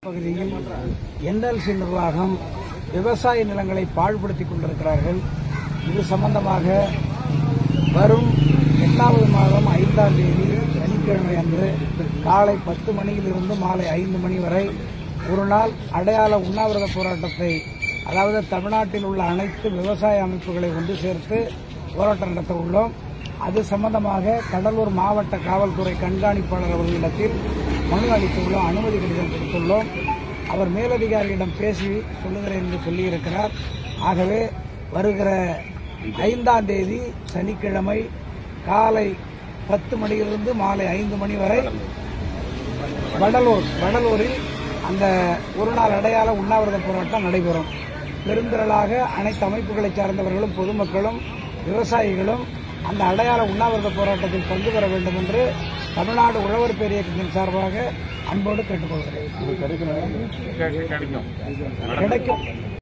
பகுதியில் என்எல்சி நிர்வாகம் விவசாய நிலங்களை பாழ்படுத்திக் கொண்டிருக்கிறார்கள் இது சம்பந்தமாக வரும் எட்டாவது மாதம் ஐந்தாம் தேதி சனிக்கிழமை அன்று காலை பத்து மணியிலிருந்து மாலை ஐந்து மணி வரை ஒரு நாள் அடையாள உண்ணாவிரத போராட்டத்தை அதாவது தமிழ்நாட்டில் உள்ள அனைத்து விவசாய அமைப்புகளை ஒன்று சேர்த்து போராட்டம் நடத்த உள்ளோம் அது சம்பந்தமாக கடலூர் மாவட்ட காவல்துறை கண்காணிப்பாளர் அவர்களிடத்தில் மனு அளித்துள்ளோம் அனுமதி கடிதம் கொடுத்துள்ளோம் அவர் மேலதிகாரியிடம் பேசி சொல்லுகிறேன் என்று சொல்லியிருக்கிறார் ஆகவே வருகிற ஐந்தாம் தேதி சனிக்கிழமை காலை பத்து மணியிலிருந்து மாலை ஐந்து மணி வரை வடலூர் வடலூரில் அந்த ஒரு நாள் அடையாள உண்ணாவிரத போராட்டம் நடைபெறும் பெருந்திரளாக அனைத்து அமைப்புகளை சார்ந்தவர்களும் பொதுமக்களும் விவசாயிகளும் அந்த அடையாள உண்ணாவிரத போராட்டத்தில் பங்கு பெற வேண்டும் என்று தமிழ்நாடு உழவர் பேரியக்கத்தின் சார்பாக அன்போடு கேட்டுக்கொள்கிறேன் கிடைக்கும்